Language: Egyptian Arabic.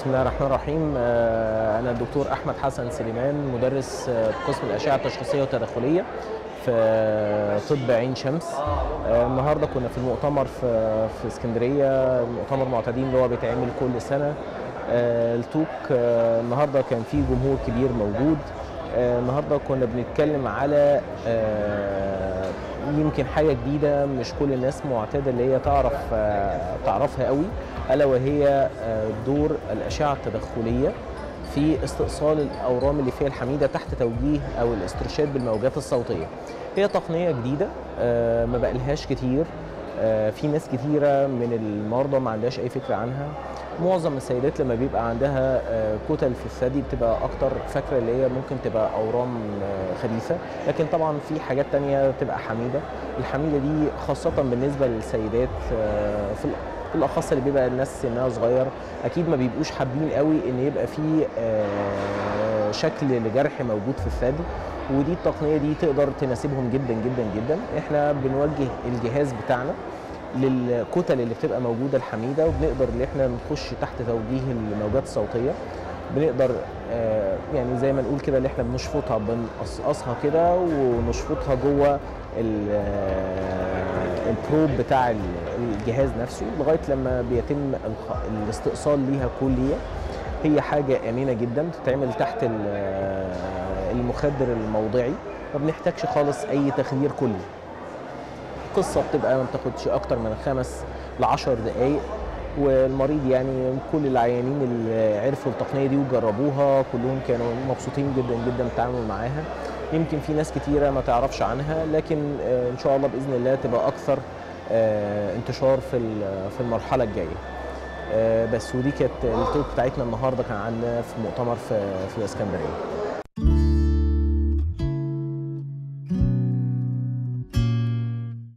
بسم الله الرحمن الرحيم آه، أنا الدكتور أحمد حسن سليمان مدرس آه، قسم الأشعة التشخيصية والتداخلية في طب عين شمس آه، النهارده كنا في المؤتمر في في اسكندرية مؤتمر معتادين اللي هو بيتعمل كل سنة آه، التوك آه، النهارده كان فيه جمهور كبير موجود آه، النهارده كنا بنتكلم على آه، يمكن حاجة جديدة مش كل الناس معتادة اللي هي تعرف آه، تعرفها قوي ألا وهي آه، دور الأشعة التدخلية في استئصال الأورام اللي فيها الحميدة تحت توجيه أو الاسترشاد بالموجات الصوتية هي تقنية جديدة آه، ما بقالهاش كتير آه، في ناس كتيرة من المرضى ما عندهاش أي فكرة عنها معظم السيدات لما بيبقى عندها آه، كتل في الثدي بتبقى أكتر فاكرة اللي هي ممكن تبقى أورام آه، خبيثة لكن طبعا في حاجات تانية بتبقى حميدة الحميدة دي خاصة بالنسبة للسيدات آه، في الأ- بالاخص اللي بيبقى الناس سنها صغير اكيد ما بيبقوش حابين قوي ان يبقى في آه، شكل لجرح موجود في الثدي ودي التقنيه دي تقدر تناسبهم جدا جدا جدا احنا بنوجه الجهاز بتاعنا للكتل اللي بتبقى موجوده الحميده وبنقدر ان احنا نخش تحت توجيه الموجات الصوتيه بنقدر آه، يعني زي ما نقول كده اللي احنا بنشفطها بنقصقصها كده ونشفطها جوه ال- آه، البروب بتاع ال- الجهاز نفسه لغايه لما بيتم الخ- الاستئصال ليها كليا هي حاجه امنه جدا تتعمل تحت ال- آه، المخدر الموضعي ما بنحتاجش خالص اي تخدير كلي القصه بتبقى ما بتاخدش اكتر من خمس ل 10 دقائق والمريض يعني كل العيانين اللي عرفوا التقنيه دي وجربوها كلهم كانوا مبسوطين جدا جدا بالتعامل معاها يمكن في ناس كتيره ما تعرفش عنها لكن آه، ان شاء الله باذن الله تبقى اكثر آه، انتشار في ال- في المرحله الجايه آه، بس ودي كانت التوك بتاعتنا النهارده كان عندنا في مؤتمر في في الاسكندريه